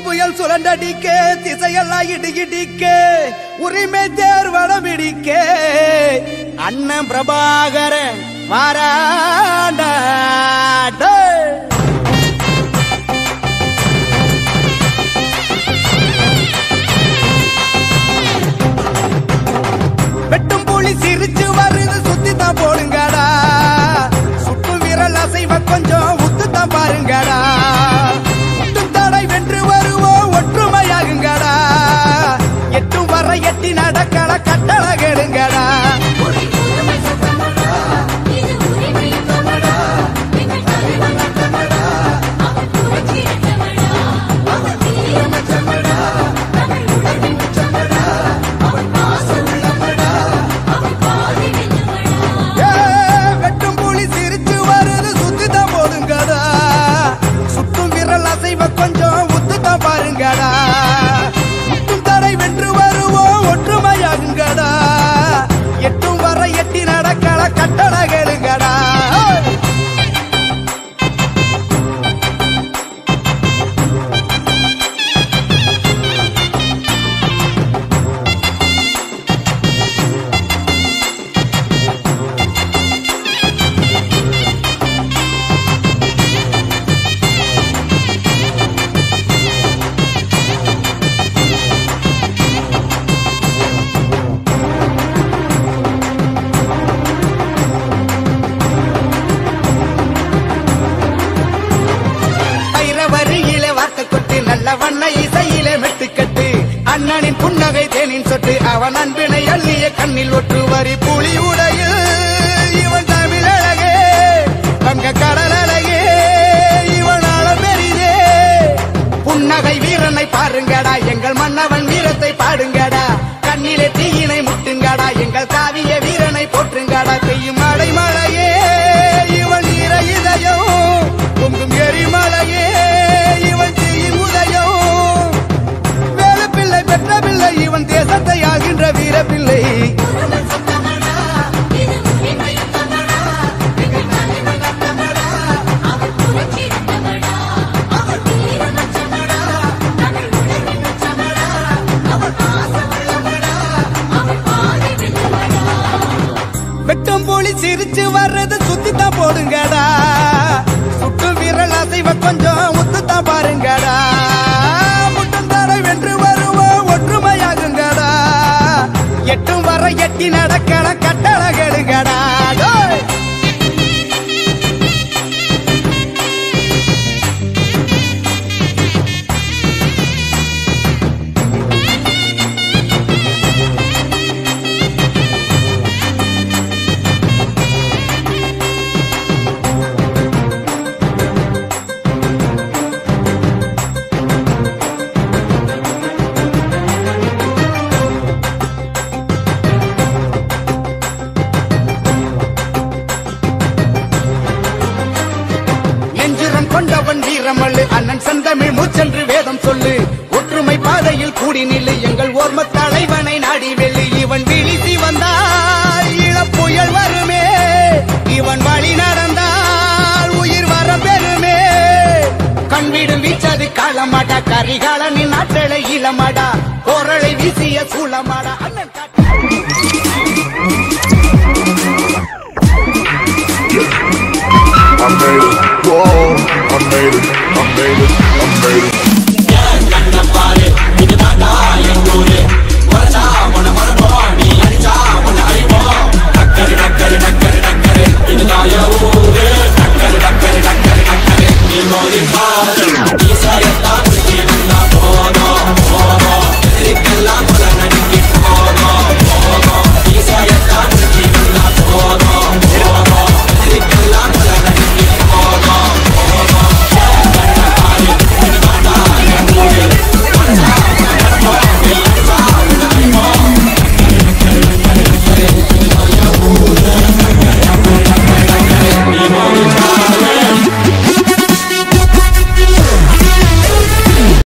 புயல் சுழண்டடிக்க திசையெல்லாம் இடி இடிக்க உரிமை தேர்வடம் இடிக்க அண்ணன் பிரபாகரன் வாராண்டா டேய். வெட்டும் புலி சிரிச்சு வருது சுத்தி தான் போடுங்கடா சுட்டு விரல் அசைவ கொஞ்சம் உத்து தான் பாருங்கடா முட்டும் தடை வென்று வருவோம் ஒற்றுமையாகுங்கடா எட்டும் வர எட்டி நடக்கல கட்டள கேளுங்கடா ஏ, வெட்டும் புலி சிரிச்சு வருது சுத்தி தான் போடுங்கடா சுட்டும் விரல் அசைவ கொஞ்சம் உத்து தான் பாருங்கடா முட்டும் தடை வென்று வருவோம் ஒற்றுமையாகுங்கடா எட்டும் வர எட்டி நடக்கல கட்டள கேளுங்கடா பைரவரியில வார்த்தை கொட்டு நல்ல வண்ண இசையில மெட்டுக்கட்டு அண்ணனின் புன்னகை தேனின் சொட்டு அவன் அன்பினை அள்ளிய கண்ணில் ஒற்று வரி புலி உடையில் இவன் தமிழ் அழகே வங்க கடல் அழகே இவன் ஆழம் பெரிதே புன்னகை வீரனை பாருங்கடா எங்கள் மன்னவன் வீரத்தை பாடுங்கடா கண்ணிலே தீயினை முட்டுங்கடா எங்கள் காவிய வீரனை போற்றுங்கடா பெய்யும் மழை மழையே இவன் ஈர இதயம் பொங்கும் எரிமலையே இவன் தீயின் உதயம் வேல பிள்ளை பெற்ற பிள்ளை இவன் தேசத்தை ஆகின்ற வீர பிள்ளை வெட்டும் போலி சிரிச்சு வர்றது சுத்தி தான் போடுங்கடா சுட்டு விரல் அசைவ கொஞ்சம் உத்து தான் பாருங்கடா முட்டும் தடை வென்று வருவோம் ஒற்றுமையாகுங்கடா எட்டும் வர எட்டி நடக்கல கட்டள கெடுங்கடா டேய். நெஞ்சுரம் கொண்டவன் வீரமல்லு அண்ணன் செந்தமிழ் மூச்சென்று வேதம் சொல்லு ஒற்றுமை பாதையில் கூடி நில்லு எங்கள் ஓர்ம தலைவனை நாடி வெள்ளி இவன் விழித்தி வந்தால் இளப்புயல் வருமே இவன் வழி நடந்தால் உயிர் வர பெறுமே கண்விடும் வீச்சது காலமாடா கரிகாலனின் ஆற்றலை இளமாடா கோரலை வீசிய சூளமாடா அண்ணன் காட்டு I made it. Whoa, I made it. I made it. I made it.